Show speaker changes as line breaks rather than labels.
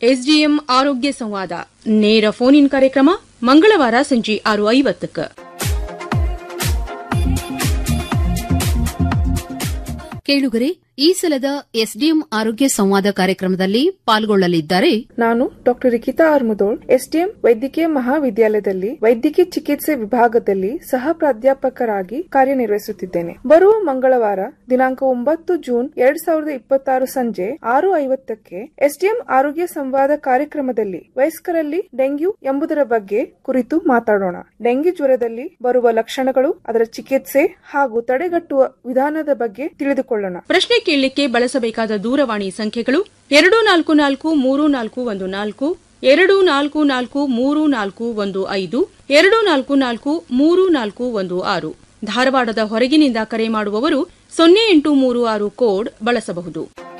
SDM ಆರೋಗ್ಯ ಸಂವಾದ ನೇರ ಫೋನ್ ಇನ್ ಕಾರ್ಯಕ್ರಮ ಮಂಗಳವಾರ ಸಂಜೆ ಆರು ಐವತ್ತಕ್ಕೆ
ಕೇಳುಗರೆ ಈ ಸಲದ ಎಸ್ಡಿಎಂ ಆರೋಗ್ಯ ಸಂವಾದ ಕಾರ್ಯಕ್ರಮದಲ್ಲಿ ಪಾಲ್ಗೊಳ್ಳಲಿದ್ದಾರೆ
ನಾನು ಡಾಕ್ಟರ್ ರಿಕಿತಾ ಆರ್ಮುದೋಳ್ ಎಸ್ಡಿಎಂ ವೈದ್ಯಕೀಯ ಮಹಾವಿದ್ಯಾಲಯದಲ್ಲಿ ವೈದ್ಯಕೀಯ ಚಿಕಿತ್ಸೆ ವಿಭಾಗದಲ್ಲಿ ಸಹ ಪ್ರಾಧ್ಯಾಪಕರಾಗಿ ಕಾರ್ಯನಿರ್ವಹಿಸುತ್ತಿದ್ದೇನೆ ಬರುವ ಮಂಗಳವಾರ ದಿನಾಂಕ ಒಂಬತ್ತು ಜೂನ್ ಎರಡ್ ಸಾವಿರದ ಇಪ್ಪತ್ತಾರು ಸಂಜೆ ಆರು ಐವತ್ತಕ್ಕೆ ಎಸ್ಡಿಎಂ ಆರೋಗ್ಯ ಸಂವಾದ ಕಾರ್ಯಕ್ರಮದಲ್ಲಿ ವಯಸ್ಕರಲ್ಲಿ ಡೆಂಗ್ಯೂ ಎಂಬುದರ ಬಗ್ಗೆ ಕುರಿತು ಮಾತಾಡೋಣ ಡೆಂಗ್ಯೂ ಜ್ವರದಲ್ಲಿ ಬರುವ ಲಕ್ಷಣಗಳು ಅದರ ಚಿಕಿತ್ಸೆ ಹಾಗೂ ತಡೆಗಟ್ಟುವ ವಿಧಾನದ ಬಗ್ಗೆ ತಿಳಿದುಕೊಳ್ಳೋಣ
ಪ್ರಶ್ನೆ ಕೇಳಲಿಕ್ಕೆ ಬಳಸಬೇಕಾದ ದೂರವಾಣಿ ಸಂಖ್ಯೆಗಳು ಎರಡು ನಾಲ್ಕು ನಾಲ್ಕು ಮೂರು ನಾಲ್ಕು ಒಂದು ನಾಲ್ಕು ಎರಡು ನಾಲ್ಕು ನಾಲ್ಕು ಮೂರು ನಾಲ್ಕು ಒಂದು ಐದು ಎರಡು ನಾಲ್ಕು ನಾಲ್ಕು ಮೂರು ನಾಲ್ಕು ಒಂದು ಆರು ಧಾರವಾಡದ ಹೊರಗಿನಿಂದ ಕರೆ ಮಾಡುವವರು ಸೊನ್ನೆ ಎಂಟು ಮೂರು ಆರು ಕೋಡ್ ಬಳಸಬಹುದು